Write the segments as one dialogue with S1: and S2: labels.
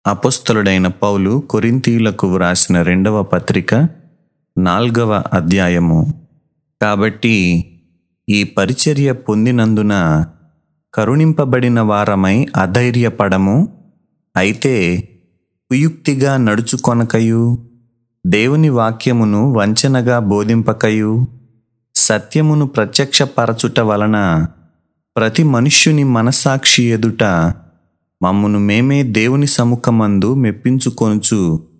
S1: అపొస్తలుడైన పౌలు కొరింథీయులకు వ్రాసిన రెండవ పత్రిక నాల్గవ అధ్యాయము కాబట్టి ఈ పరిచర్య పొందినందున కరుణింపబడిన వారమై అధైర్యపడము అయితే కుయుక్తిగా నడుచుకొనకయు దేవుని వాక్యమును వంచనగా బోధింపకయు సత్యమును ప్రత్యక్షపరచుట వలన ప్రతి మనుష్యుని మనస్సాక్షి ఎదుట మమ్మును మేమే దేవుని సముఖమందు మెప్పించుకొనుచు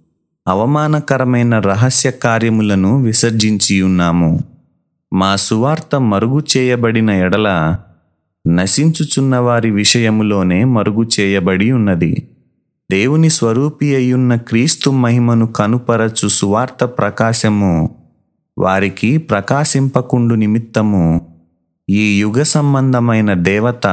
S1: అవమానకరమైన రహస్య కార్యములను విసర్జించి ఉన్నాము మా సువార్త మరుగు చేయబడిన ఎడల నశించుచున్న వారి విషయములోనే మరుగు చేయబడి ఉన్నది దేవుని స్వరూపి అయ్యున్న క్రీస్తు మహిమను కనుపరచు సువార్త ప్రకాశము వారికి ప్రకాశింపకుండు నిమిత్తము ఈ యుగ సంబంధమైన దేవత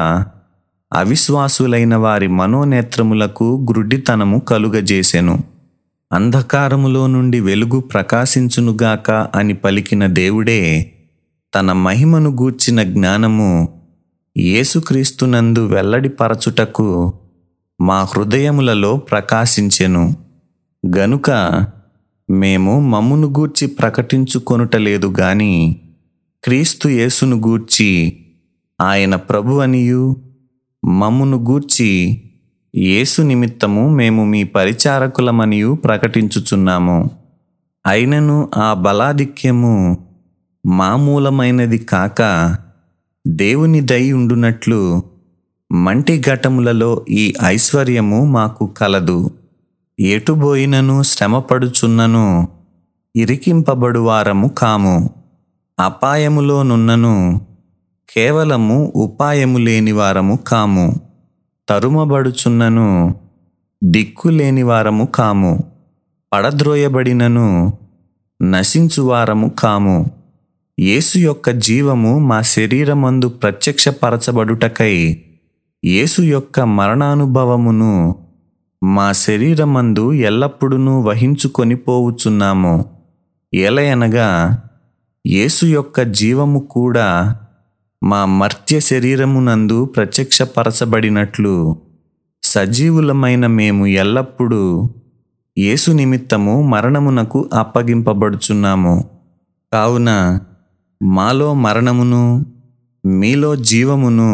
S1: అవిశ్వాసులైన వారి మనోనేత్రములకు గ్రుడ్డితనము కలుగజేసెను అంధకారములో నుండి వెలుగు ప్రకాశించునుగాక అని పలికిన దేవుడే తన మహిమను గూర్చిన జ్ఞానము యేసుక్రీస్తునందు వెల్లడిపరచుటకు మా హృదయములలో ప్రకాశించెను గనుక మేము మమ్మును గూర్చి ప్రకటించుకొనుటలేదు గాని క్రీస్తు యేసును గూర్చి ఆయన ప్రభు అనియు మమ్మును గూర్చి యేసు నిమిత్తము మేము మీ పరిచారకులమనియు ప్రకటించుచున్నాము అయినను ఆ బలాధిక్యము మామూలమైనది కాక దేవుని దై ఉండునట్లు మంటి ఘటములలో ఈ ఐశ్వర్యము మాకు కలదు ఎటుబోయినను శ్రమపడుచున్నను ఇరికింపబడు వారము కాము అపాయములోనున్నను కేవలము ఉపాయము లేని వారము కాము తరుమబడుచున్నను దిక్కు లేని వారము కాము పడద్రోయబడినను నశించువారము కాము యేసు యొక్క జీవము మా శరీరమందు ప్రత్యక్షపరచబడుటకై యేసు యొక్క మరణానుభవమును మా శరీరమందు ఎల్లప్పుడూ వహించుకొని పోవుచున్నాము ఎలయనగా యేసు యొక్క జీవము కూడా మా మర్త్య శరీరమునందు ప్రత్యక్షపరచబడినట్లు సజీవులమైన మేము ఎల్లప్పుడూ యేసు నిమిత్తము మరణమునకు అప్పగింపబడుచున్నాము కావున మాలో మరణమును మీలో జీవమును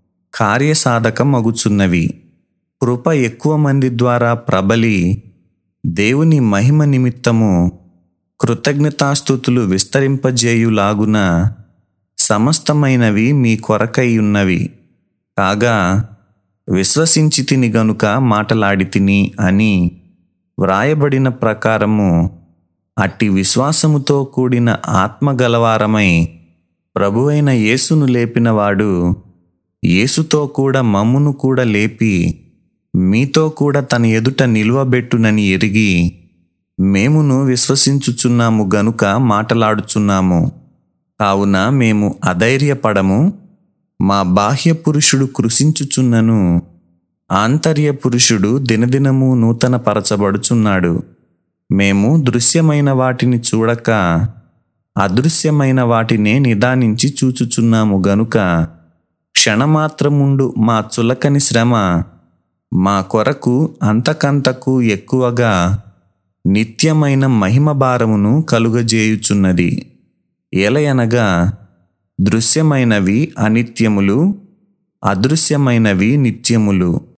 S1: కార్యసాధకమగుచున్నవి కృప ఎక్కువ మంది ద్వారా ప్రబలి దేవుని మహిమ నిమిత్తము కృతజ్ఞతాస్థుతులు విస్తరింపజేయులాగున సమస్తమైనవి మీ కొరకై ఉన్నవి కాగా విశ్వసించి తిని గనుక మాటలాడి తిని అని వ్రాయబడిన ప్రకారము అట్టి విశ్వాసముతో కూడిన ఆత్మగలవారమై ప్రభువైన యేసును లేపినవాడు యేసుతో కూడా మమ్మును కూడా లేపి మీతో కూడా తన ఎదుట నిలువబెట్టునని ఎరిగి మేమును విశ్వసించుచున్నాము గనుక మాటలాడుచున్నాము కావున మేము అధైర్యపడము మా బాహ్య పురుషుడు కృషించుచున్నను ఆంతర్య పురుషుడు దినదినము నూతన పరచబడుచున్నాడు మేము దృశ్యమైన వాటిని చూడక అదృశ్యమైన వాటినే నిదానించి చూచుచున్నాము గనుక క్షణమాత్రముండు మా చులకని శ్రమ మా కొరకు అంతకంతకు ఎక్కువగా నిత్యమైన మహిమ భారమును కలుగజేయుచున్నది ఎలయనగా దృశ్యమైనవి అనిత్యములు అదృశ్యమైనవి నిత్యములు